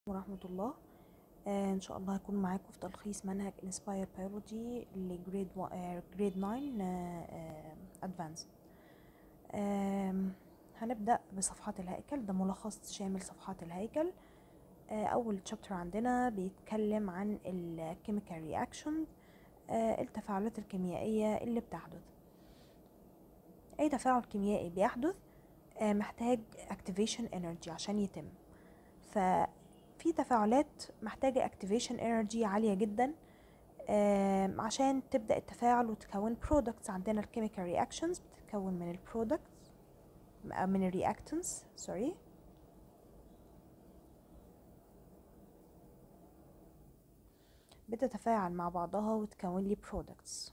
ورحمة الله آه ان شاء الله هكون معاكم في تلخيص منهج Inspire Biology لجريد و... آه جريد 9 آه ادفانس هنبدأ بصفحات الهيكل ده ملخص شامل صفحات الهيكل آه اول تشابتر عندنا بيتكلم عن الكيميكال رياكشن آه التفاعلات الكيميائية اللي بتحدث اي تفاعل كيميائي بيحدث آه محتاج activation energy عشان يتم ففي تفاعلات محتاجة activation energy عالية جدا عشان تبدأ التفاعل وتكون products عندنا الكيميكال reactions بتتكون من ال products من ال reactants sorry بتتفاعل مع بعضها وتكون لي products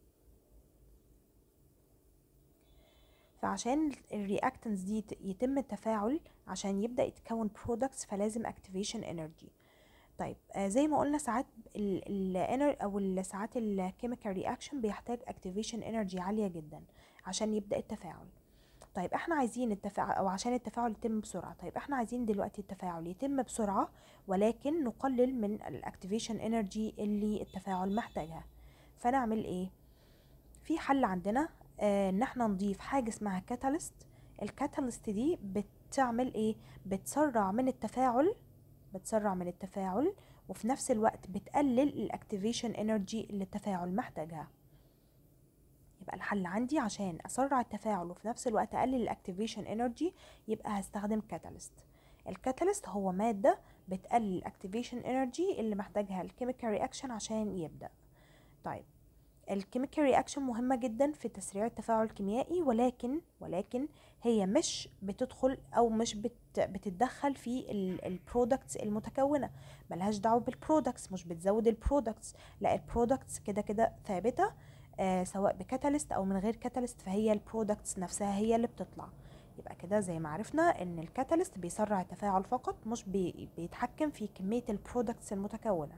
فعشان الرياكتنس دي يتم التفاعل عشان يبدا يتكون برودكتس فلازم اكتيفيشن انرجي طيب آه زي ما قلنا ساعات ال او ساعات الكيميكال رياكشن بيحتاج اكتيفيشن انرجي عاليه جدا عشان يبدا التفاعل طيب احنا عايزين التفاعل او عشان التفاعل يتم بسرعه طيب احنا عايزين دلوقتي التفاعل يتم بسرعه ولكن نقلل من الاكتيفيشن انرجي اللي التفاعل محتاجها فنعمل ايه في حل عندنا آه ان احنا نضيف حاجه اسمها كاتاليست الكاتاليست دي بتعمل ايه بتسرع من التفاعل بتسرع من التفاعل وفي نفس الوقت بتقلل الاكتيفيشن انرجي اللي التفاعل محتاجها يبقى الحل عندي عشان اسرع التفاعل وفي نفس الوقت اقلل الاكتيفيشن انرجي يبقى هستخدم كاتاليست الكاتاليست هو ماده بتقلل الاكتيفيشن انرجي اللي محتاجها الكيميكال رياكشن عشان يبدا طيب الكيميكال رياكشن مهمة جدا في تسريع التفاعل الكيميائي ولكن ولكن هي مش بتدخل او مش بت بتتدخل في البرودكتس المتكونة ملهاش دعوة بالبرودكتس مش بتزود البرودكتس لا البرودكتس كده كده ثابتة آه سواء بكاتاليست او من غير كاتاليست فهي البرودكتس نفسها هي اللي بتطلع يبقى كده زي ما عرفنا ان الكاتاليست بيسرع التفاعل فقط مش بي بيتحكم في كمية البرودكتس المتكونة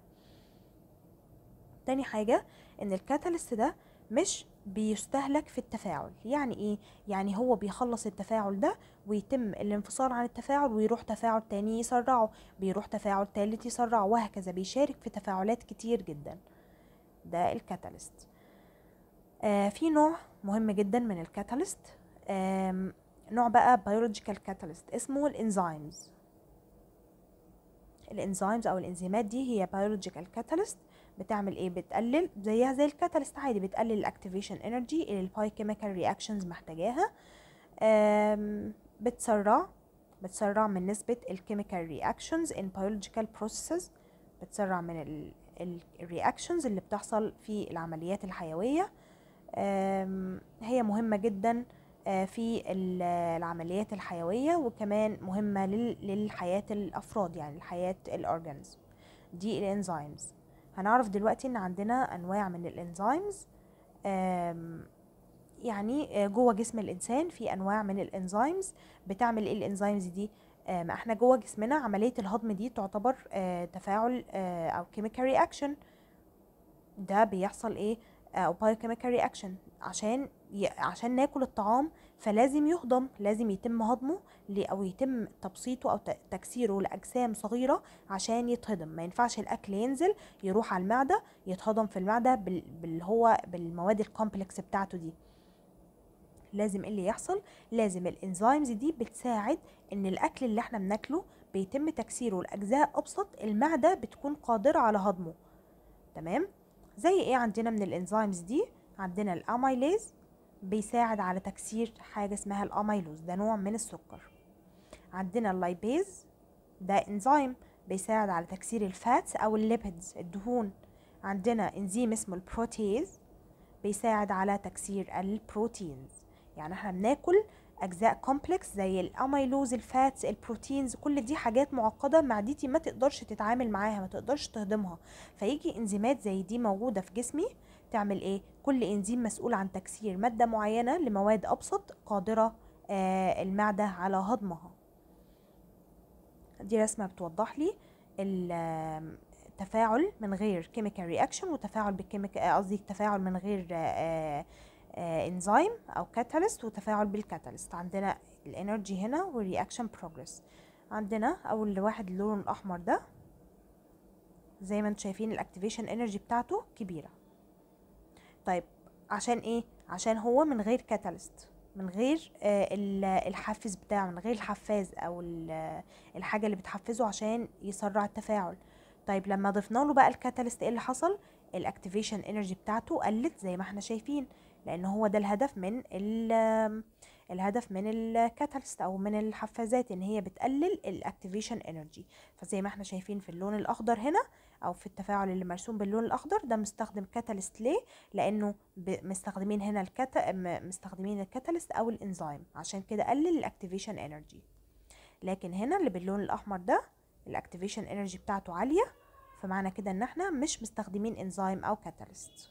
تاني حاجة ان الكاتاليست ده مش بيستهلك في التفاعل يعني ايه يعني هو بيخلص التفاعل ده ويتم الانفصال عن التفاعل ويروح تفاعل تاني يسرعه بيروح تفاعل تالت يسرعه وهكذا بيشارك في تفاعلات كتير جدا ده الكاتاليست آه في نوع مهم جدا من الكاتاليست آه نوع بقى بيولوجيكال كاتاليست اسمه الانزيمز الانزيمز او الانزيمات دي هي بيولوجيكال كاتاليست بتعمل ايه بتقلل زيها زي الكاتاليست عادي بتقلل الاكتيفيشن انرجي اللي البايوكيميكال رياكشنز محتاجاها بتسرع بتسرع من نسبة الكيميكال رياكشنز in biological processes بتسرع من الرياكشنز اللي بتحصل في العمليات الحيوية هي مهمة جدا في العمليات الحيوية وكمان مهمة للحياة الأفراد يعني الحياة الأورجانز دي الانزيمز هنعرف دلوقتي ان عندنا انواع من الانزيمز يعني جوه جسم الانسان في انواع من الانزيمز بتعمل ايه الانزيمز دي ما احنا جوه جسمنا عمليه الهضم دي تعتبر تفاعل او كيميكال رياكشن ده بيحصل ايه او بايوكيميكال رياكشن عشان ي... عشان ناكل الطعام فلازم يهضم لازم يتم هضمه او يتم تبسيطه او تكسيره لاجسام صغيره عشان يتهضم ما ينفعش الاكل ينزل يروح على المعده يتهضم في المعده بال... باللي هو بالمواد الكومبلكس بتاعته دي لازم اللي يحصل لازم الانزيمز دي بتساعد ان الاكل اللي احنا بناكله بيتم تكسيره لاجزاء ابسط المعده بتكون قادره على هضمه تمام زي ايه عندنا من الانزيمز دي عندنا الاميليز بيساعد على تكسير حاجة اسمها الاميلوز ده نوع من السكر عندنا اللايبيز ده انزيم بيساعد على تكسير الفاتس او الليبيدز الدهون عندنا انزيم اسمه البروتيز بيساعد على تكسير البروتينز يعني احنا بناكل اجزاء كومبلكس زي الاميلوز الفاتس البروتينز كل دي حاجات معقده معدتي ما تقدرش تتعامل معاها ما تقدرش تهضمها فيجي انزيمات زي دي موجوده في جسمي تعمل ايه كل انزيم مسؤول عن تكسير ماده معينه لمواد ابسط قادره آه المعده على هضمها دي رسمه بتوضح لي التفاعل من غير كيميكال رياكشن وتفاعل بالكيميكال قصدي تفاعل من غير آه انزيم او كاتاليست وتفاعل بالكاتاليست عندنا الانرجي هنا والرياكشن بروجرس عندنا اول واحد اللون الاحمر ده زي ما انتم شايفين الاكتيفيشن انرجي بتاعته كبيره طيب عشان ايه عشان هو من غير كاتاليست من غير آه، ال- الحافز بتاعه من غير الحفاز او ال- الحاجه اللي بتحفزه عشان يسرع التفاعل طيب لما ضفنا له بقى الكاتاليست ايه اللي حصل الاكتيفيشن انرجي بتاعته قلت زي ما احنا شايفين لان هو ده الهدف من ال- الهدف من الكاتاليست او من الحفازات ان هي بتقلل الاكتيفيشن انرجي فزي ما احنا شايفين في اللون الاخضر هنا او في التفاعل اللي مرسوم باللون الاخضر ده مستخدم كاتاليست ليه لانه ب- مستخدمين هنا الكتا م- مستخدمين الكاتاليست او الانزيم عشان كده قلل الاكتيفيشن انرجي لكن هنا اللي باللون الاحمر ده الاكتيفيشن انرجي بتاعته عاليه فمعنى كده ان احنا مش مستخدمين انزيم او كاتاليست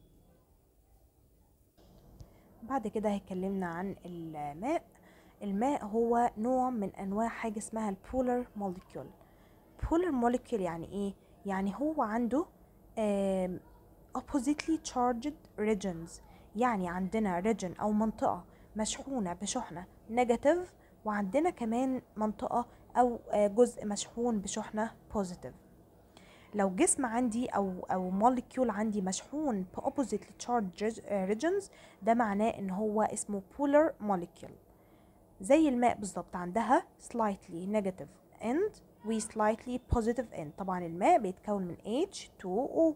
بعد كده هيكلمنا عن الماء الماء هو نوع من انواع حاجه اسمها البولر موليكيول بولر موليكيول يعني ايه يعني هو عنده آم، oppositely charged regions يعني عندنا region او منطقه مشحونه بشحنه نيجاتيف وعندنا كمان منطقه او آه، جزء مشحون بشحنه بوزيتيف لو جسم عندي او او موليكيول عندي مشحون ب oppositely charged reg- آه، regions ده معناه ان هو اسمه polar molecule زي الماء بالظبط عندها slightly negative end و slightly positive end طبعا الماء بيتكون من H2O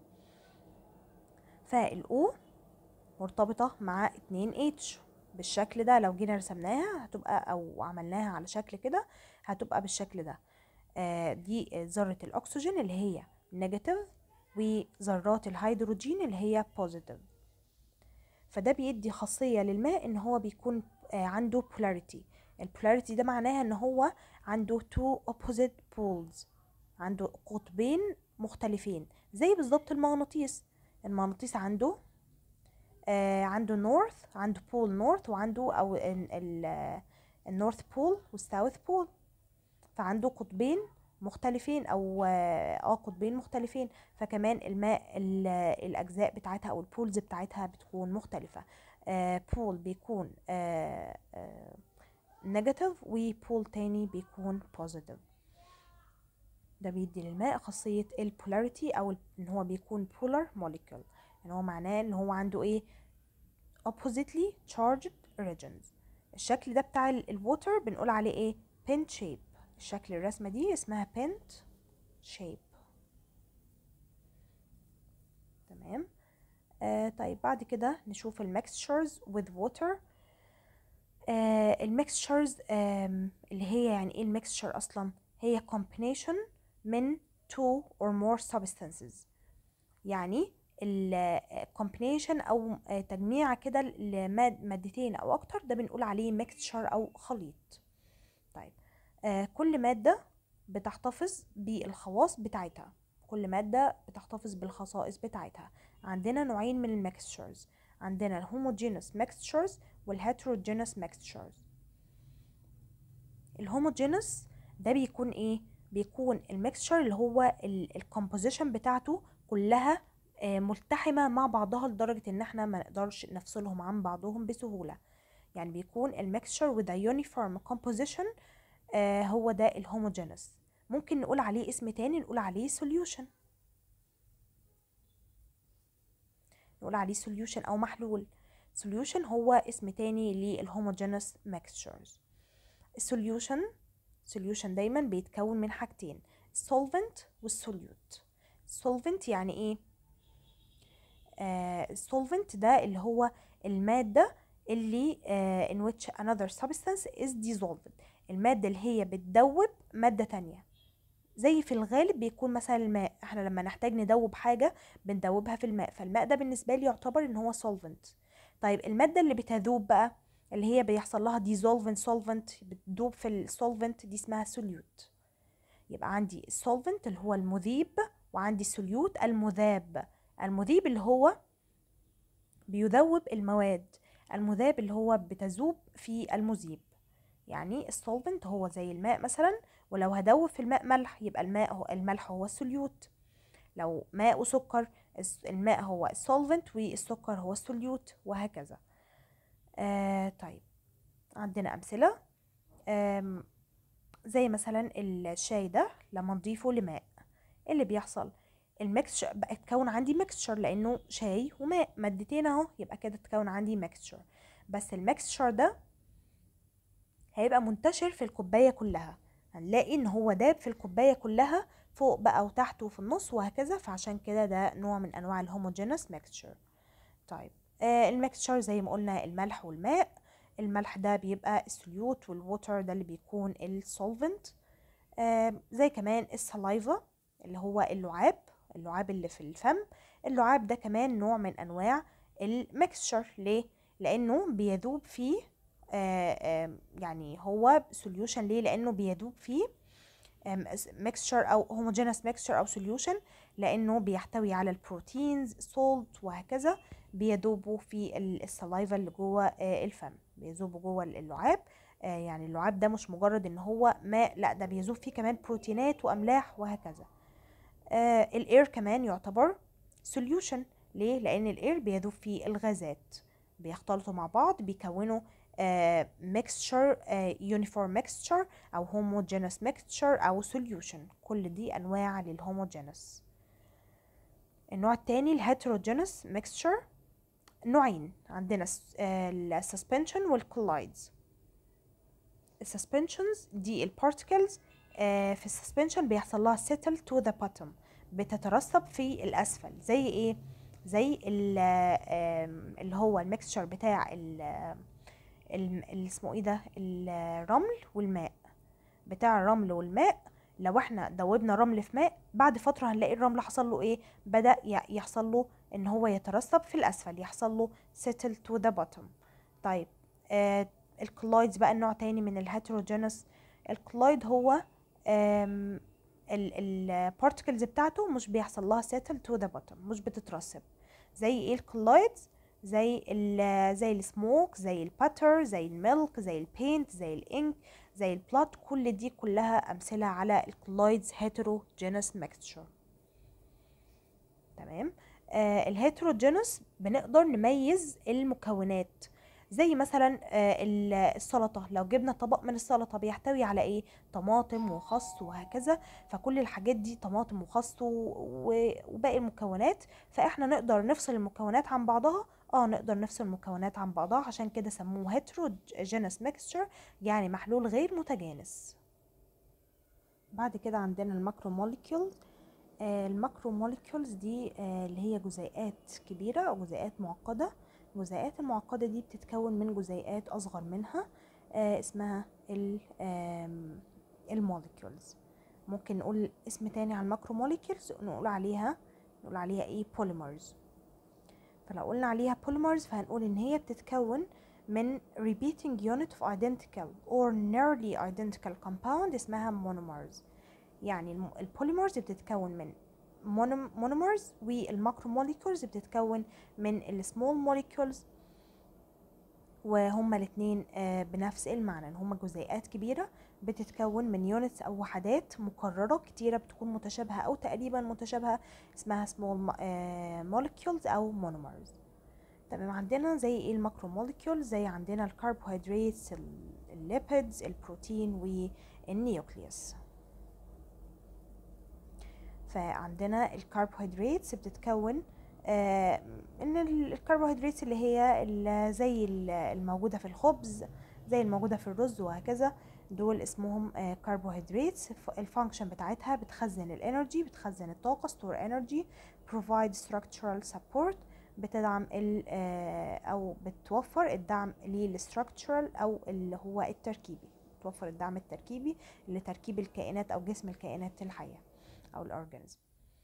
فال O مرتبطة مع 2 H بالشكل ده لو جينا رسمناها هتبقى او عملناها على شكل كده هتبقى بالشكل ده آه دي ذرة الأكسجين اللي هي نيجاتيف وذرات الهيدروجين اللي هي بوزيتيف فده بيدي خاصية للماء ان هو بيكون آه عنده polarity البولاريتي ده معناها ان هو عنده two opposite poles عنده قطبين مختلفين زي بالظبط المغناطيس المغناطيس عنده آه عنده نورث عنده بول نورث وعنده او النورث بول والساوث بول فعنده قطبين مختلفين او اه آه، قطبين مختلفين فكمان الماء ال- الاجزاء بتاعتها او البولز بتاعتها بتكون مختلفه آه بول بيكون آه آه نيجاتيف وبول تاني بيكون بوزيتيف ده بيدي للماء خاصية البولاريتي أو ال- إن هو بيكون polar molecule إن هو معناه إن هو عنده إيه oppositely charged regions الشكل ده بتاع ال- الووتر بنقول عليه إيه pent shape الشكل الرسمة دي اسمها pent shape تمام آه طيب بعد كده نشوف الميكستشرز with water آه الميكستشرز آم، اللي هي يعني ايه الميكستشر اصلا هي combination من two or more substances يعني ال combination او آه، تجميع كده لمادتين او اكتر ده بنقول عليه mixture او خليط طيب آه كل مادة بتحتفظ بالخواص بتاعتها كل مادة بتحتفظ بالخصائص بتاعتها عندنا نوعين من الميكستشرز عندنا الهوموجينوس ميكستشرز والهيتروجينوس ميكستشرز الهوموجينوس ده بيكون ايه بيكون الميكستشر اللي هو الكومبوزيشن بتاعته كلها آه، ملتحمة مع بعضها لدرجة ان احنا ما نقدرش نفصلهم عن بعضهم بسهولة يعني بيكون الميكستشر with a uniform composition آه، هو ده الهوموجينوس ممكن نقول عليه اسم تاني نقول عليه solution نقول عليه solution او محلول solution هو اسم تاني للهوموجينوس mixtures السوليوشن solution دايما بيتكون من حاجتين solvent والسوليوت solvent يعني ايه آه solvent ده اللي هو المادة اللي آه in which another substance is dissolved المادة اللي هي بتدوب مادة تانية زي في الغالب بيكون مثلا الماء احنا لما نحتاج ندوب حاجة بندوبها في الماء فالماء ده بالنسبة لي يعتبر ان هو solvent طيب المادة اللي بتذوب بقى اللي هي بيحصل لها dissolvent solvent بتدوب في السولفنت دي اسمها solute يبقى عندي السولفنت اللي هو المذيب وعندي السوليوت المذاب المذيب اللي هو بيذوب المواد المذاب اللي هو بتذوب في المذيب يعني السولفنت هو زي الماء مثلا ولو هدوب في الماء ملح يبقى الماء هو الملح هو السوليوت لو ماء وسكر الس- الماء هو السولفنت والسكر هو السوليوت وهكذا آه طيب عندنا أمثلة آم زي مثلا الشاي ده لما نضيفه لماء إيه اللي بيحصل الميكستشر بقى اتكون عندي ميكستشر لانه شاي وماء مادتين اهو يبقى كده اتكون عندي ميكستشر بس الميكستشر ده هيبقى منتشر في الكوبايه كلها هنلاقي ان هو داب في الكوبايه كلها فوق بقى وتحت وفي النص وهكذا فعشان كده ده نوع من انواع الهوموجينس ميكستشر طيب آه الميكستشر زي ما قلنا الملح والماء الملح ده بيبقى السوليوت والووتر ده اللي بيكون السولفنت آه زي كمان السلايفا اللي هو اللعاب اللعاب اللي في الفم اللعاب ده كمان نوع من انواع الميكستشر ليه لانه بيذوب فيه آه آه يعني هو سوليوشن ليه لانه بيذوب فيه ميكستشر او هوموجينس ميكستشر او سوليوشن لانه بيحتوي على البروتينز سولت وهكذا بيذوبوا في السلايفا اللي جوه آه الفم بيذوبوا جوه اللعاب يعني اللعاب ده مش مجرد ان هو ماء لا ده بيذوب فيه كمان بروتينات واملاح وهكذا آه الاير كمان يعتبر سوليوشن ليه لان الاير بيذوب فيه الغازات بيختلطوا مع بعض بيكونوا ميكستشر يونيفورم ميكستشر او هوموجينس ميكستشر او سوليوشن كل دي انواع للهوموجينس النوع التاني الهيتروجينس ميكستشر نوعين عندنا السسبنشن والكولايدز السسبنشنز دي البارتكلز آه في السسبنشن بيحصل لها settle to the bottom بتترسب في الاسفل زي ايه زي اللي هو الميكستشر بتاع اللي اسمه ايه ده الرمل والماء بتاع الرمل والماء لو احنا دوبنا رمل في ماء بعد فتره هنلاقي الرمل حصل له ايه بدا يحصل له ان هو يترسب في الاسفل يحصل له settle to the bottom طيب آه الكلويدز بقى النوع تاني من الهيتروجينس الكلويد هو البارتكلز بتاعته مش بيحصل لها settle to the bottom مش بتترسب زي ايه الكلويدز زي ال زي السموك زي الباتر زي الميلك زي البينت زي الانك زي البلات كل دي كلها امثله على الكلويدز هيتروجينس ميكستشر تمام آه الهيتروجينس بنقدر نميز المكونات زي مثلا السلطه لو جبنا طبق من السلطه بيحتوي على ايه طماطم وخس وهكذا فكل الحاجات دي طماطم وخس وباقي المكونات فاحنا نقدر نفصل المكونات عن بعضها اه نقدر نفصل المكونات عن بعضها عشان كده سموه heterogeneous mixture يعني محلول غير متجانس بعد كده عندنا الماكرو موليكيولز آه الماكرو موليكيولز دي آه اللي هي جزيئات كبيرة أو جزيئات معقدة الجزيئات المعقدة دي بتتكون من جزيئات أصغر منها آه اسمها الموليكيولز ممكن نقول اسم تاني على الماكرو موليكيولز نقول عليها نقول عليها ايه بوليمرز فلو قلنا عليها polymers فهنقول ان هي بتتكون من repeating unit of identical or nearly identical compound اسمها monomers يعني البوليمرز بتتكون من monomers والماكروموليكولز بتتكون من السمول موليكولز وهما الاتنين بنفس المعنى ان هما جزيئات كبيرة بتتكون من يونتس او وحدات مكررة كتيرة بتكون متشابهة او تقريبا متشابهة اسمها small molecules او monomers تمام عندنا زي ايه الماكرو موليكيول زي عندنا الكربوهيدرات الليبيدز البروتين والنيوكليوس فعندنا الكربوهيدرات بتتكون آه ان الكربوهيدرات اللي هي اللي زي الموجوده في الخبز زي الموجوده في الرز وهكذا دول اسمهم آه كربوهيدرات الفانكشن بتاعتها بتخزن الانرجي بتخزن الطاقه ستور انرجي provide structural support بتدعم ال آه او بتوفر الدعم للستراكشرال او اللي هو التركيبي توفر الدعم التركيبي لتركيب الكائنات او جسم الكائنات الحيه او الاورجانيزم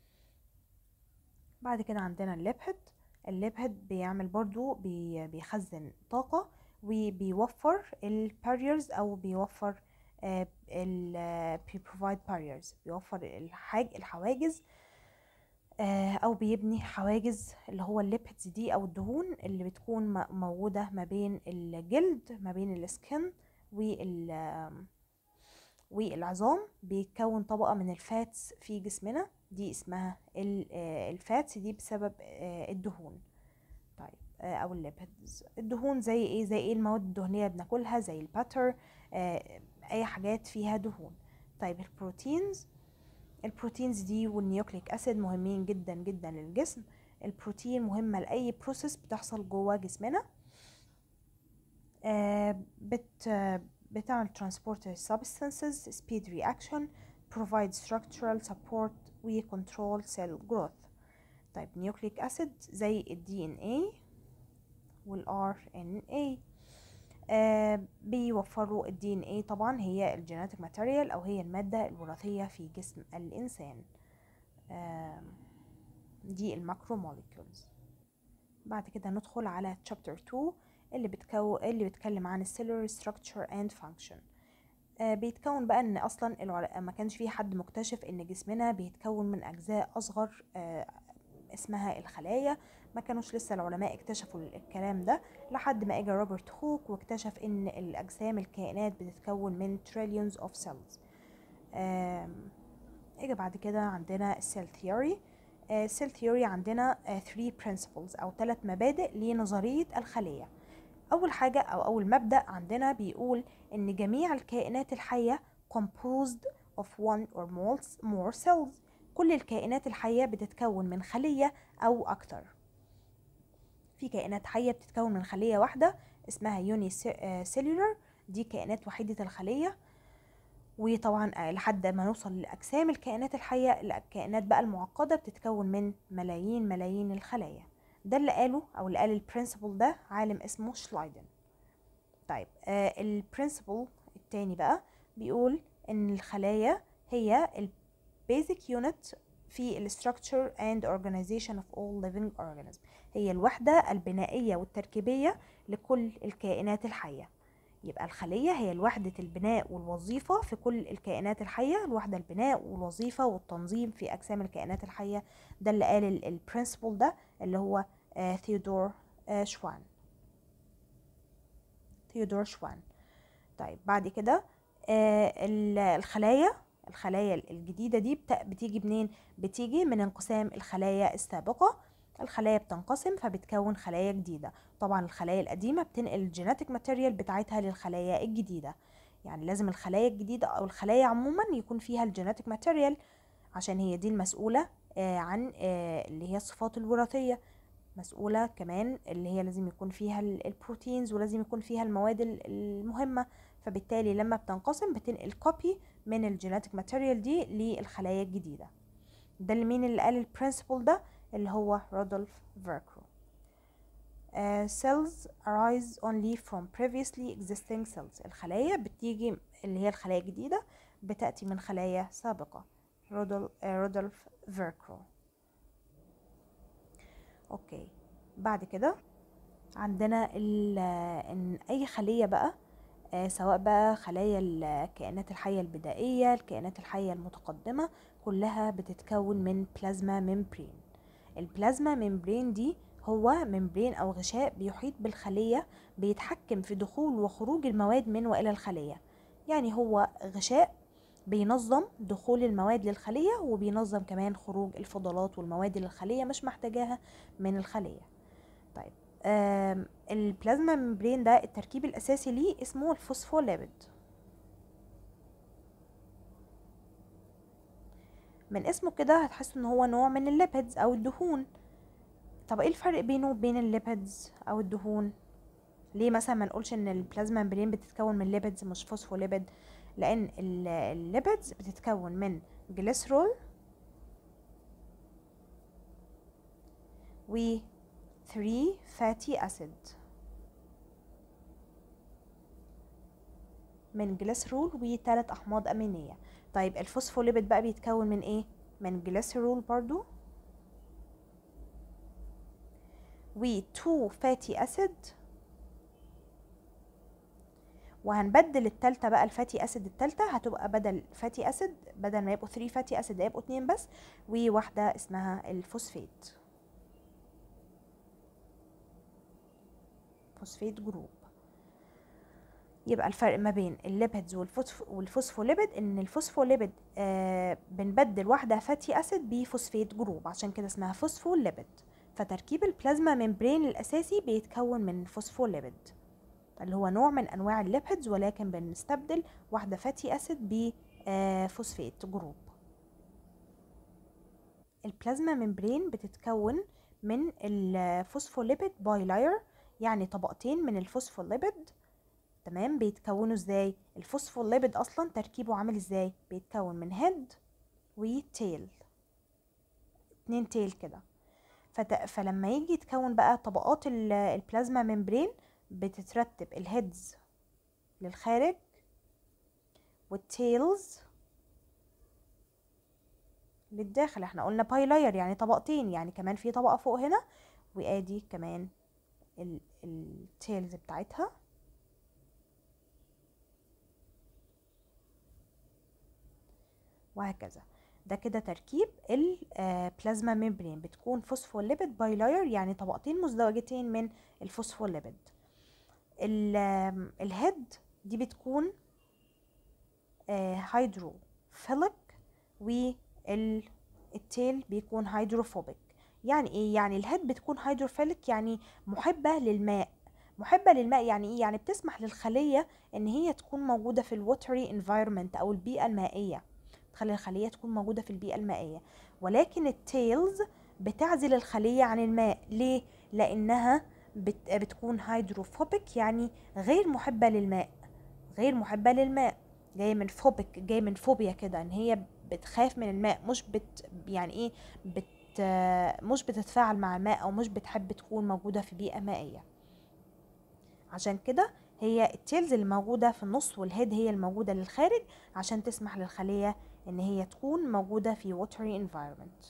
بعد كده عندنا الليبيد الليبيد بيعمل برضو بي بيخزن طاقة وبيوفر الباريرز او بيوفر ال provide barriers بيوفر الحاج الحواجز او بيبني حواجز اللي هو الليبيدز دي او الدهون اللي بتكون موجودة ما بين الجلد ما بين السكن وال والعظام بيتكون طبقة من الفاتس في جسمنا دي اسمها الفاتس دي بسبب الدهون طيب او الليبيدز الدهون زي ايه زي ايه المواد الدهنيه بناكلها زي الباتر اي حاجات فيها دهون طيب البروتينز البروتينز دي والنيوكليك اسيد مهمين جدا جدا للجسم البروتين مهمة لأي بروسيس بتحصل جوه جسمنا آه بت بتعمل transporter substances speed reaction provide structural support و control cell growth طيب نيوكليك اسيد زي ال DNA وال RNA آه بيوفروا ال DNA طبعا هي الجيناتيك ماتيريال او هي المادة الوراثية في جسم الانسان آه دي الماكرو موليكيولز بعد كده ندخل على chapter 2 اللي بتكو اللي بيتكلم عن السيلولر structure and function آه بيتكون بقى ان اصلا العلماء ما كانش في حد مكتشف ان جسمنا بيتكون من اجزاء اصغر آه اسمها الخلايا ما كانوش لسه العلماء اكتشفوا الكلام ده لحد ما اجى روبرت هوك واكتشف ان الاجسام الكائنات بتتكون من trillions of cells اجى بعد كده عندنا السيل ثيوري السيل ثيوري عندنا 3 principles او ثلاث مبادئ لنظريه الخليه اول حاجه او اول مبدا عندنا بيقول ان جميع الكائنات الحيه composed of one or more cells كل الكائنات الحيه بتتكون من خليه او اكتر في كائنات حيه بتتكون من خليه واحده اسمها يوني سيلولر دي كائنات وحيده الخليه وطبعا لحد ما نوصل لاجسام الكائنات الحيه الكائنات بقى المعقده بتتكون من ملايين ملايين الخلايا ده اللي قاله او اللي قال البرنسبل ده عالم اسمه شلايدن طيب آه البرنسبل التاني بقى بيقول ان الخلايا هي البيزك يونت في الستراكشر اند organization of all living organisms هي الوحدة البنائية والتركيبية لكل الكائنات الحية يبقى الخلية هي الوحدة البناء والوظيفة في كل الكائنات الحية الوحدة البناء والوظيفة والتنظيم في أجسام الكائنات الحية ده اللي قال البرنسبل ده اللي هو آه ثيودور آه شوان ثيودور شوان طيب بعد كده آه الخلايا الخلايا الجديدة دي بتيجي منين؟ بتيجي من انقسام الخلايا السابقة الخلايا بتنقسم فبتكون خلايا جديدة طبعا الخلايا القديمة بتنقل الجيناتيك ماتيريال بتاعتها للخلايا الجديدة يعني لازم الخلايا الجديدة أو الخلايا عموما يكون فيها الجيناتيك ماتيريال عشان هي دي المسؤولة آه عن آه اللي هي الصفات الوراثية مسؤولة كمان اللي هي لازم يكون فيها البروتينز ولازم يكون فيها المواد المهمة فبالتالي لما بتنقسم بتنقل كوبي من الجيناتيك ماتيريال دي للخلايا الجديدة ده اللي مين اللي قال البرنسبل ده اللي هو رودولف فيركرو uh, cells arise only from previously existing cells الخلايا بتيجي اللي هي الخلايا الجديدة بتأتي من خلايا سابقة رودولف, uh, رودولف فيركرو اوكي بعد كده عندنا ان اي خلية بقى آه سواء بقى خلايا الكائنات الحية البدائية الكائنات الحية المتقدمة كلها بتتكون من بلازما ممبرين البلازما ممبرين دي هو ممبرين أو غشاء بيحيط بالخلية بيتحكم في دخول وخروج المواد من وإلى الخلية يعني هو غشاء بينظم دخول المواد للخلية وبينظم كمان خروج الفضلات والمواد اللي الخلية مش محتاجاها من الخلية طيب البلازما ممبرين ده التركيب الأساسي ليه اسمه الفوسفوليبيد من اسمه كده هتحس ان هو نوع من الليبيدز او الدهون طب ايه الفرق بينه وبين الليبيدز او الدهون ليه مثلا ما نقولش ان البلازما ممبرين بتتكون من ليبيدز مش فوسفوليبيد لان الليبيدز بتتكون من جليسرول و 3 fatty acid من جليسرول وثلاث احماض امينيه طيب الفوسفوليبيد بقى بيتكون من ايه من جليسرول برضو و 2 fatty acid وهنبدل التالتة بقى الفاتي اسيد التالتة هتبقى بدل فاتي اسيد بدل ما يبقوا 3 فاتي اسيد هيبقوا اتنين بس وواحدة اسمها الفوسفيت فوسفيت جروب يبقى الفرق ما بين الليبيدز والفوسفوليبيد ان الفوسفوليبيد آه بنبدل واحده فاتي اسيد بفوسفيت جروب عشان كده اسمها فوسفوليبيد فتركيب البلازما ممبرين الاساسي بيتكون من فوسفوليبيد اللي هو نوع من انواع الليبيدز ولكن بنستبدل واحده فاتي اسيد بفوسفات جروب البلازما ممبرين بتتكون من الفوسفوليبيد باي لاير يعني طبقتين من الفوسفوليبيد تمام بيتكونوا ازاي الفوسفوليبيد اصلا تركيبه عامل ازاي بيتكون من هيد وتيل اتنين تيل كده فت... فلما يجي يتكون بقى طبقات البلازما ممبرين بتترتب الهيدز للخارج والتيلز للداخل احنا قلنا باي لاير يعني طبقتين يعني كمان في طبقة فوق هنا وادي كمان التيلز بتاعتها وهكذا ده كده تركيب البلازما ميمبرين بتكون فوسفوليبيد باي لاير يعني طبقتين مزدوجتين من الفوسفوليبيد الهيد دي بتكون هيدروفيليك والتيل بيكون هيدروفوبيك يعني ايه يعني الهيد بتكون هيدروفيليك يعني محبة للماء محبة للماء يعني ايه يعني بتسمح للخلية ان هي تكون موجودة في الوتري انفايرمنت او البيئة المائية تخلي الخلية تكون موجودة في البيئة المائية ولكن التيلز بتعزل الخلية عن الماء ليه؟ لأنها بت بتكون هيدروفوبيك يعني غير محبة للماء غير محبة للماء جاية من فوبيك جاية من فوبيا كده ان هي بتخاف من الماء مش بت يعني ايه بت مش بتتفاعل مع الماء او مش بتحب تكون موجودة في بيئة مائية عشان كده هي التيلز اللي موجودة في النص والهيد هي الموجودة للخارج عشان تسمح للخلية ان هي تكون موجودة في watery environment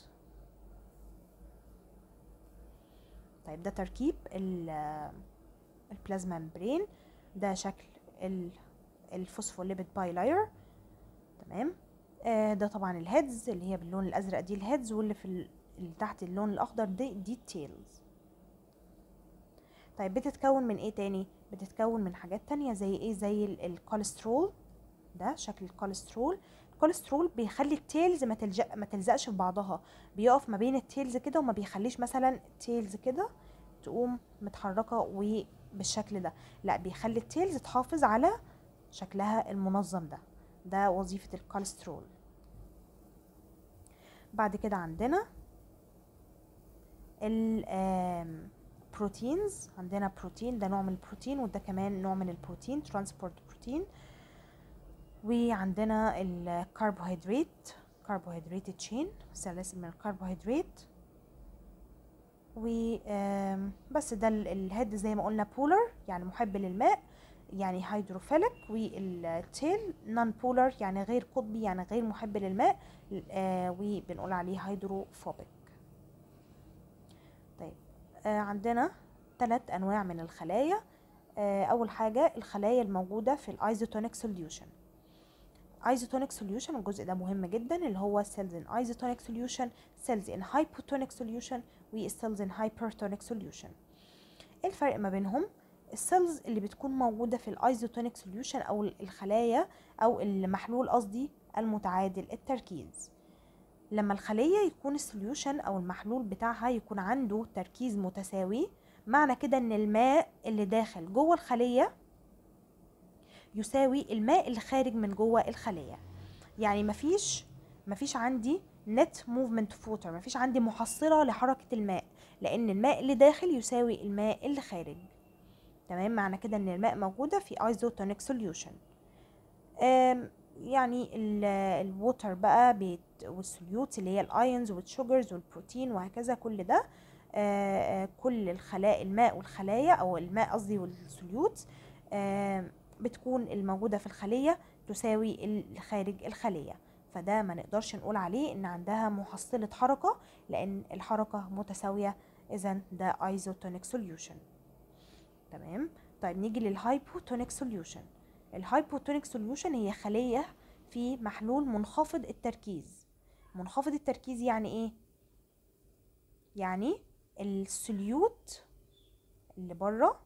طيب ده تركيب البلازما ممبرين ده شكل الفوسفوليبيد باي لاير تمام آه ده طبعا الهيدز اللي هي باللون الازرق دي الهيدز واللي في اللي تحت اللون الاخضر دي دي التيلز طيب بتتكون من ايه تاني بتتكون من حاجات تانية زي ايه زي الكوليسترول ده شكل الكوليسترول الكوليسترول بيخلي التيلز ما تلجأ ما تلزقش في بعضها بيقف ما بين التيلز كده وما بيخليش مثلا تيلز كده تقوم متحركه وبالشكل ده لا بيخلي التيلز تحافظ على شكلها المنظم ده ده وظيفه الكوليسترول بعد كده عندنا البروتينز عندنا بروتين ده نوع من البروتين وده كمان نوع من البروتين ترانسبورت بروتين وعندنا الكربوهيدرات كربوهيدرات تشين سلاسل من الكربوهيدرات و بس ده الهيد زي ما قلنا بولر يعني محب للماء يعني هيدروفيلك والتيل نون بولر يعني غير قطبي يعني غير محب للماء وبنقول عليه هيدروفوبيك طيب عندنا ثلاث انواع من الخلايا اول حاجه الخلايا الموجوده في الايزوتونيك سوليوشن isotonic solution الجزء ده مهم جدا اللي هو cells in isotonic solution cells in hypotonic solution و cells in hypertonic solution ايه الفرق ما بينهم السيلز اللي بتكون موجودة في الايزوتونيك سوليوشن او الخلايا او المحلول قصدي المتعادل التركيز لما الخلية يكون السوليوشن او المحلول بتاعها يكون عنده تركيز متساوي معنى كده ان الماء اللي داخل جوه الخلية يساوي الماء اللي خارج من جوه الخليه يعني مفيش مفيش عندي نت موفمنت فوتر مفيش عندي محصله لحركه الماء لان الماء اللي داخل يساوي الماء اللي خارج تمام معنى كده ان الماء موجوده في ايزوتونيك سوليوشن يعني الووتر بقى بيت والسوليوتس اللي هي الايونز والشوجرز والبروتين وهكذا كل ده آه كل الخلايا الماء والخلايا او الماء قصدي والسوليوتس آه بتكون الموجودة في الخلية تساوي اللي خارج الخلية فده ما نقدرش نقول عليه ان عندها محصلة حركة لان الحركة متساوية اذا ده ايزوتونيك سوليوشن تمام طيب نيجي للهايبوتونيك سوليوشن الهايبوتونيك سوليوشن هي خلية في محلول منخفض التركيز منخفض التركيز يعني ايه يعني السوليوت اللي بره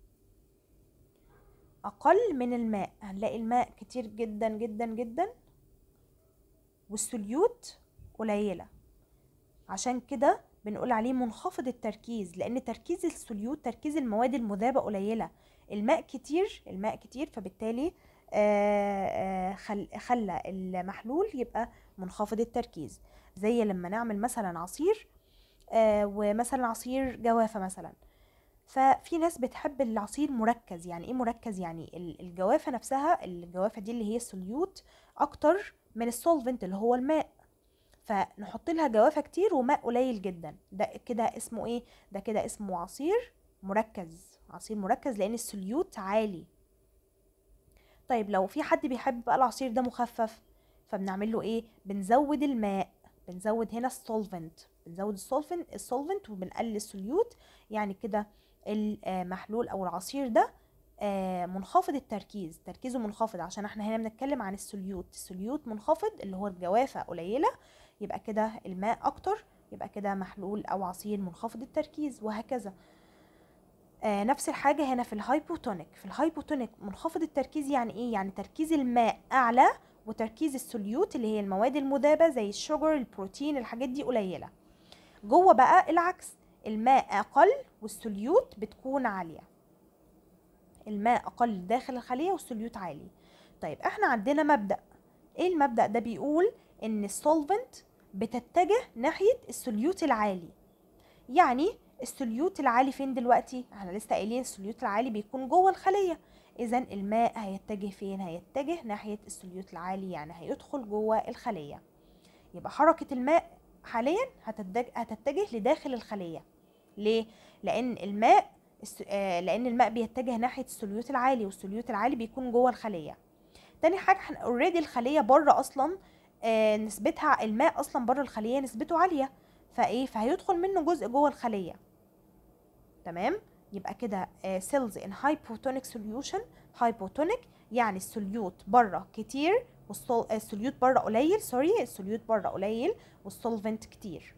اقل من الماء هنلاقي الماء كتير جدا جدا جدا والسوليوت قليله عشان كده بنقول عليه منخفض التركيز لان تركيز السوليوت تركيز المواد المذابه قليله الماء كتير الماء كتير فبالتالي آه، آه، خل خلى المحلول يبقى منخفض التركيز زي لما نعمل مثلا عصير آه، ومثلا عصير جوافة مثلا ففي ناس بتحب العصير مركز يعني ايه مركز يعني ال- الجوافة نفسها الجوافة دي اللي هي السوليوت اكتر من السولفنت اللي هو الماء فنحط لها جوافة كتير وماء قليل جدا ده كده اسمه ايه ده كده اسمه عصير مركز عصير مركز لان السوليوت عالي طيب لو في حد بيحب بقى العصير ده مخفف فبنعمل له ايه بنزود الماء بنزود هنا السولفنت بنزود السولفنت السولفنت وبنقلل السوليوت يعني كده المحلول او العصير ده آه، منخفض التركيز تركيزه منخفض عشان احنا هنا بنتكلم عن السوليوت السوليوت منخفض اللي هو الجوافة قليلة يبقى كده الماء اكتر يبقى كده محلول او عصير منخفض التركيز وهكذا آه نفس الحاجة هنا في الهايبوتونيك في الهايبوتونيك منخفض التركيز يعني ايه يعني تركيز الماء اعلى وتركيز السوليوت اللي هي المواد المذابة زي الشوجر البروتين الحاجات دي قليلة جوه بقى العكس الماء اقل والسوليوت بتكون عالية الماء اقل داخل الخلية والسوليوت عالي طيب احنا عندنا مبدأ ايه المبدأ ده بيقول ان السولفنت بتتجه ناحية السوليوت العالي يعني السوليوت العالي فين دلوقتي احنا لسه قايلين السوليوت العالي بيكون جوه الخلية اذا الماء هيتجه فين هيتجه ناحية السوليوت العالي يعني هيدخل جوه الخلية يبقى حركة الماء حاليا هتتجه, هتتجه لداخل الخلية ليه لان الماء الس- آه، لان الماء بيتجه ناحية السوليوت العالي والسوليوت العالي بيكون جوه الخلية تاني حاجة احنا اوريدي الخلية بره اصلا آه، نسبتها الماء اصلا بره الخلية نسبته عالية فايه فهيدخل منه جزء جوه الخلية تمام يبقى كده سيلز ان هايبوتونيك سوليوشن هايبوتونيك يعني السوليوت بره كتير والسوليوت بره قليل سوري السوليوت بره قليل والسولفنت كتير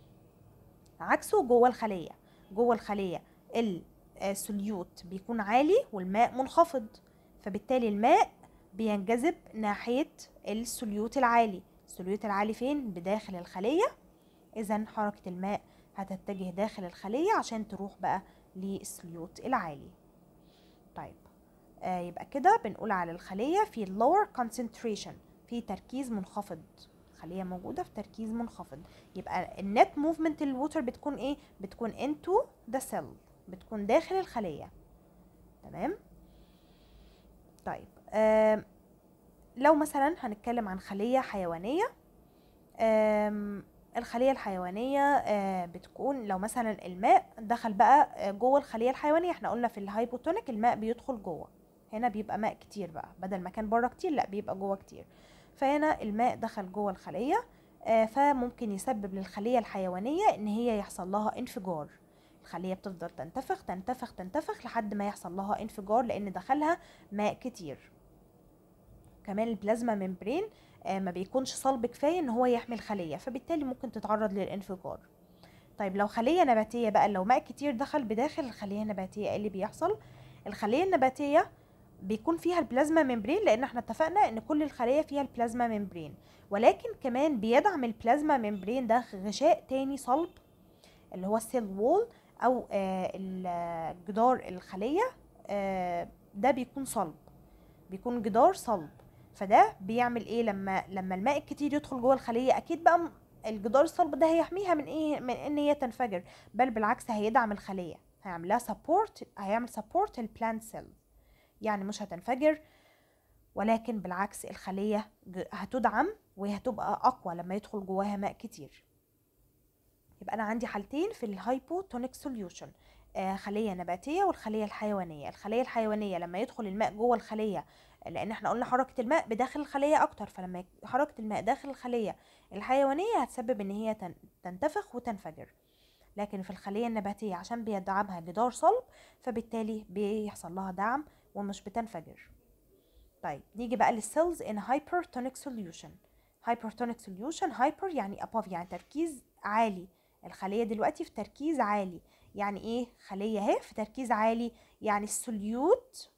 عكسه جوه الخلية جوه الخلية السوليوت بيكون عالي والماء منخفض فبالتالي الماء بينجذب ناحية السوليوت العالي السوليوت العالي فين بداخل الخلية إذا حركة الماء هتتجه داخل الخلية عشان تروح بقى للسليوت العالي طيب آه يبقى كده بنقول على الخلية في lower concentration في تركيز منخفض الخلية موجودة في تركيز منخفض يبقى النت موفمنت الووتر بتكون ايه بتكون into the cell بتكون داخل الخلية تمام طيب آه لو مثلا هنتكلم عن خلية حيوانية آم، الخلية الحيوانية آه، بتكون لو مثلا الماء دخل بقى آه، جوه الخلية الحيوانية احنا قلنا في الهايبوتونيك الماء بيدخل جوه هنا بيبقى ماء كتير بقى بدل ما كان بره كتير لا بيبقى جوه كتير فهنا الماء دخل جوه الخلية آه، فممكن يسبب للخلية الحيوانية ان هي يحصل لها انفجار الخلية بتفضل تنتفخ تنتفخ تنتفخ لحد ما يحصل لها انفجار لان دخلها ماء كتير كمان البلازما ممبرين آه، ما بيكونش صلب كفايه ان هو يحمي الخليه فبالتالي ممكن تتعرض للانفجار طيب لو خليه نباتيه بقى لو ماء كتير دخل بداخل الخليه النباتيه ايه اللي بيحصل الخليه النباتيه بيكون فيها البلازما ممبرين لان احنا اتفقنا ان كل الخلايا فيها البلازما ممبرين ولكن كمان بيدعم البلازما ممبرين ده غشاء تاني صلب اللي هو السيل وول او آه، ال- جدار الخليه آه، ده بيكون صلب بيكون جدار صلب فده بيعمل ايه لما لما الماء الكتير يدخل جوه الخليه اكيد بقى م- الجدار الصلب ده هيحميها من ايه من ان هي تنفجر بل بالعكس هيدعم الخليه هيعمل لها سبورت هيعمل سبورت البلانت سيل يعني مش هتنفجر ولكن بالعكس الخليه ج- هتدعم وهي هتبقى اقوى لما يدخل جواها ماء كتير يبقى انا عندي حالتين في الهايبوتونيك سوليوشن خليه نباتيه والخليه الحيوانيه الخليه الحيوانيه لما يدخل الماء جوه الخليه لان احنا قلنا حركه الماء بداخل الخليه اكتر فلما يك- حركه الماء داخل الخليه الحيوانيه هتسبب ان هي تن- تنتفخ وتنفجر لكن في الخليه النباتيه عشان بيدعمها جدار صلب فبالتالي بيحصل لها دعم ومش بتنفجر طيب نيجي بقى للسيلز ان hypertonic solution hypertonic solution hyper يعني above يعني تركيز عالي الخليه دلوقتي في تركيز عالي يعني ايه خليه اهي في تركيز عالي يعني السوليوت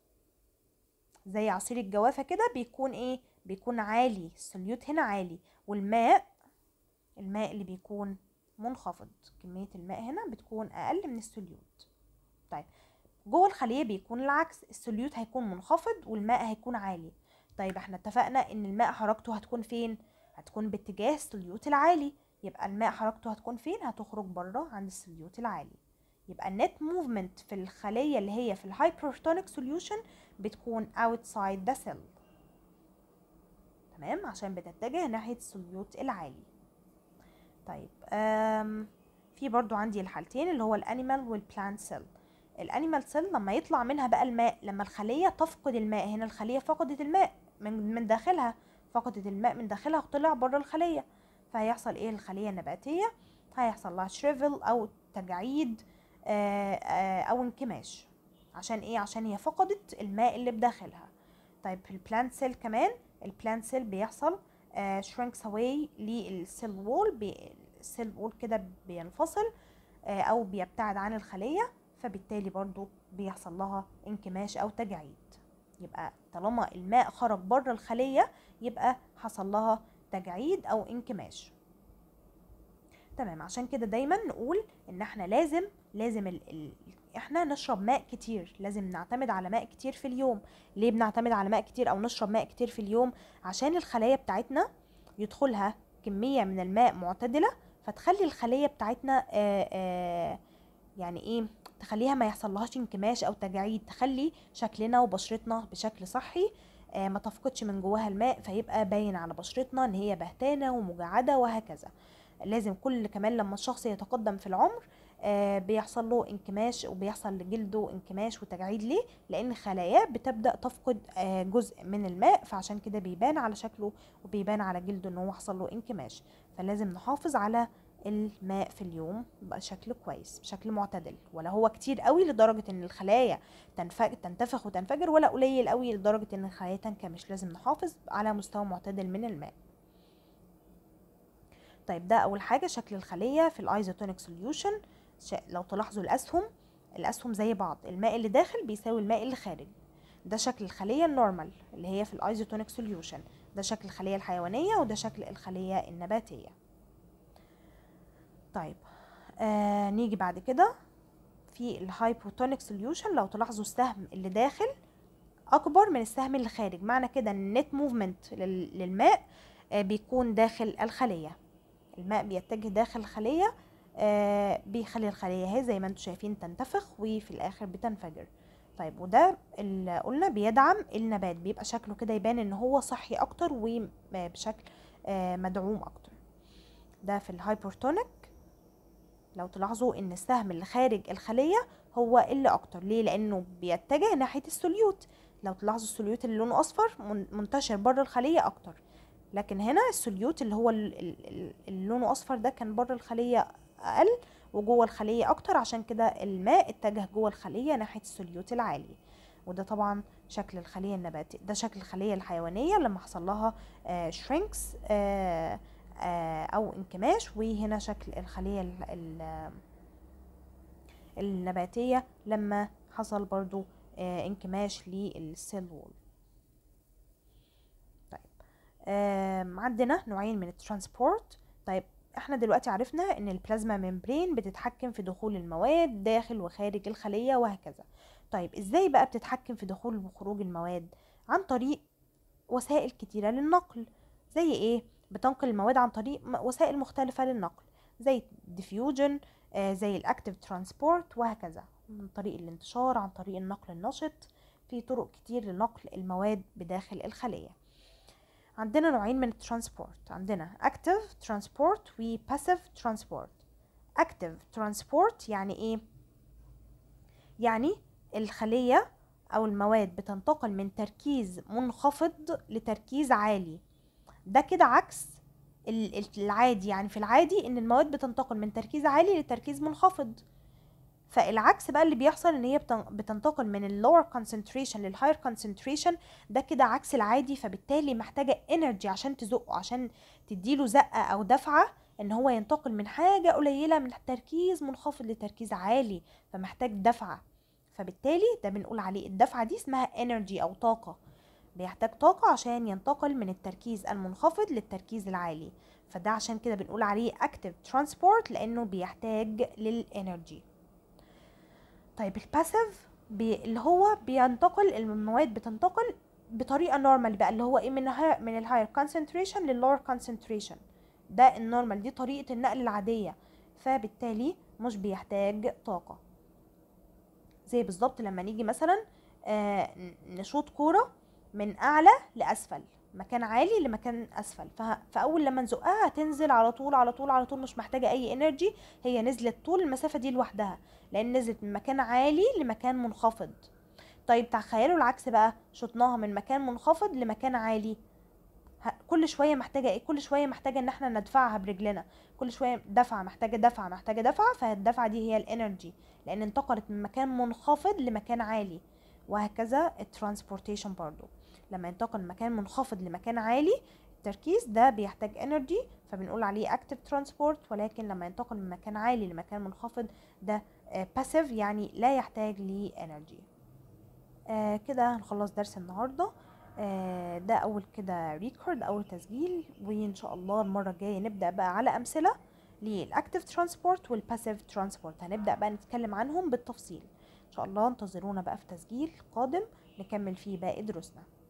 زي عصير الجوافة كده بيكون ايه بيكون عالي السوليوت هنا عالي والماء الماء اللي بيكون منخفض كمية الماء هنا بتكون اقل من السوليوت طيب جوه الخليه بيكون العكس السوليوت هيكون منخفض والماء هيكون عالي طيب احنا اتفقنا ان الماء حركته هتكون فين هتكون باتجاه السوليوت العالي يبقى الماء حركته هتكون فين هتخرج بره عند السوليوت العالي يبقى النت موفمنت في الخليه اللي هي في الهايبرتونيك سوليوشن بتكون outside the cell تمام عشان بتتجه ناحيه السوليوت العالي طيب أم في برضو عندي الحالتين اللي هو الانيمال والبلانت سيل الانيمال سيل لما يطلع منها بقى الماء لما الخليه تفقد الماء هنا الخليه فقدت الماء من من داخلها فقدت الماء من داخلها وطلع بره الخليه فهيحصل ايه الخليه النباتيه هيحصل لها شريفل او تجاعيد آه، آه، او انكماش عشان ايه عشان هي فقدت الماء اللي بداخلها طيب في البلانت سيل كمان البلانت سيل بيحصل شرينكس اواي للسيل وول السيل وول كده بينفصل آه، او بيبتعد عن الخليه فبالتالي برضو بيحصل لها انكماش او تجاعيد يبقى طالما الماء خرج بره الخليه يبقى حصل لها تجاعيد او انكماش تمام عشان كده دايما نقول ان احنا لازم لازم ال ال احنا نشرب ماء كتير لازم نعتمد على ماء كتير في اليوم ليه بنعتمد على ماء كتير او نشرب ماء كتير في اليوم عشان الخلايا بتاعتنا يدخلها كمية من الماء معتدلة فتخلي الخلية بتاعتنا آآ آآ يعني ايه تخليها ما يحصلهاش انكماش او تجاعيد تخلي شكلنا وبشرتنا بشكل صحي آه، ما تفقدش من جواها الماء فيبقى باين على بشرتنا ان هي بهتانه ومجعده وهكذا لازم كل كمان لما الشخص يتقدم في العمر آه، بيحصل له انكماش وبيحصل لجلده انكماش وتجاعيد ليه لان خلاياه بتبدا تفقد آه، جزء من الماء فعشان كده بيبان على شكله وبيبان على جلده ان هو حصل له انكماش فلازم نحافظ على الماء في اليوم بشكل كويس بشكل معتدل ولا هو كتير قوي لدرجة ان الخلايا تنف- تنتفخ وتنفجر ولا قليل قوي لدرجة ان الخلايا تنكمش لازم نحافظ على مستوى معتدل من الماء طيب ده اول حاجة شكل الخلية في الايزوتونيك سوليوشن لو تلاحظوا الاسهم الاسهم زي بعض الماء اللي داخل بيساوي الماء اللي خارج ده شكل الخلية النورمال اللي هي في الايزوتونيك سوليوشن ده شكل الخلية الحيوانية وده شكل الخلية النباتية طيب آه نيجي بعد كده في الهايبوتونيك سوليوشن لو تلاحظوا السهم اللي داخل اكبر من السهم اللي خارج معنى كده ان النت موفمنت للماء آه بيكون داخل الخليه الماء بيتجه داخل الخليه آه بيخلي الخليه هي زي ما انتم شايفين تنتفخ وفي الاخر بتنفجر طيب وده اللي قلنا بيدعم النبات بيبقى شكله كده يبان ان هو صحي اكتر وبشكل آه مدعوم اكتر ده في الهايبرتونيك لو تلاحظوا ان السهم اللي خارج الخليه هو اللي اكتر ليه لانه بيتجه ناحيه السوليوت لو تلاحظوا السوليوت اللي لونه اصفر من- منتشر بره الخليه اكتر لكن هنا السوليوت اللي هو ال- ال- ال- اللي لونه اصفر ده كان بره الخليه اقل وجوه الخليه اكتر عشان كده الماء اتجه جوه الخليه ناحيه السوليوت العالي وده طبعا شكل الخليه النباتيه ده شكل الخليه الحيوانيه لما حصل لها شرينكس او انكماش وهنا شكل الخليه ال- ال- النباتيه لما حصل برضو آه، انكماش للسيل وول طيب آم، عندنا نوعين من الترانسبورت طيب احنا دلوقتي عرفنا ان البلازما ممبرين بتتحكم في دخول المواد داخل وخارج الخلية وهكذا طيب ازاي بقى بتتحكم في دخول وخروج المواد عن طريق وسائل كتيرة للنقل زي ايه بتنقل المواد عن طريق م- وسائل مختلفة للنقل زي الديفيوجن آه زي الاكتيف ترانسبورت وهكذا من طريق الانتشار عن طريق النقل النشط في طرق كتير لنقل المواد بداخل الخلية عندنا نوعين من الترانسبورت عندنا active transport و passive transport active transport يعني ايه يعني الخلية او المواد بتنتقل من تركيز منخفض لتركيز عالي ده كده عكس ال- ال- العادي يعني في العادي ان المواد بتنتقل من تركيز عالي لتركيز منخفض فالعكس بقى اللي بيحصل ان هي بتن- بتنتقل من اللور concentration للهاير concentration ده كده عكس العادي فبالتالي محتاجة energy عشان تزقه عشان تديله زقة او دفعة ان هو ينتقل من حاجة قليلة من تركيز منخفض لتركيز عالي فمحتاج دفعة فبالتالي ده بنقول عليه الدفعة دي اسمها energy او طاقة بيحتاج طاقة عشان ينتقل من التركيز المنخفض للتركيز العالي فده عشان كده بنقول عليه active transport لانه بيحتاج للانرجي طيب الباسيف بي اللي هو بينتقل المواد بتنتقل بطريقه نورمال بقى اللي هو ايه من الهاير من الهاير كونسنتريشن لللور كونسنتريشن ده النورمال دي طريقه النقل العاديه فبالتالي مش بيحتاج طاقه زي بالظبط لما نيجي مثلا آه نشوط كوره من اعلى لاسفل مكان عالي لمكان اسفل فاول لما نزقها هتنزل على طول على طول على طول مش محتاجه اي انرجي هي نزلت طول المسافه دي لوحدها لان نزلت من مكان عالي لمكان منخفض طيب تخيلوا العكس بقى شطناها من مكان منخفض لمكان عالي كل شويه محتاجه ايه كل شويه محتاجه ان احنا ندفعها برجلنا كل شويه دفعه محتاجه دفعه محتاجه دفعه فالدفعه دي هي الانرجي لان انتقلت من مكان منخفض لمكان عالي وهكذا الترانسبورتيشن برضو لما ينتقل من مكان منخفض لمكان عالي التركيز ده بيحتاج انرجي فبنقول عليه اكتف ترانسبورت ولكن لما ينتقل من مكان عالي لمكان منخفض ده باسيف يعني لا يحتاج لانرجي آه كده هنخلص درس النهارده آه ده اول كده ريكورد اول تسجيل وان شاء الله المره الجايه نبدا بقى على امثله للاكتف ترانسبورت والباسيف ترانسبورت هنبدا بقى نتكلم عنهم بالتفصيل ان شاء الله انتظرونا بقى في تسجيل قادم نكمل فيه باقي دروسنا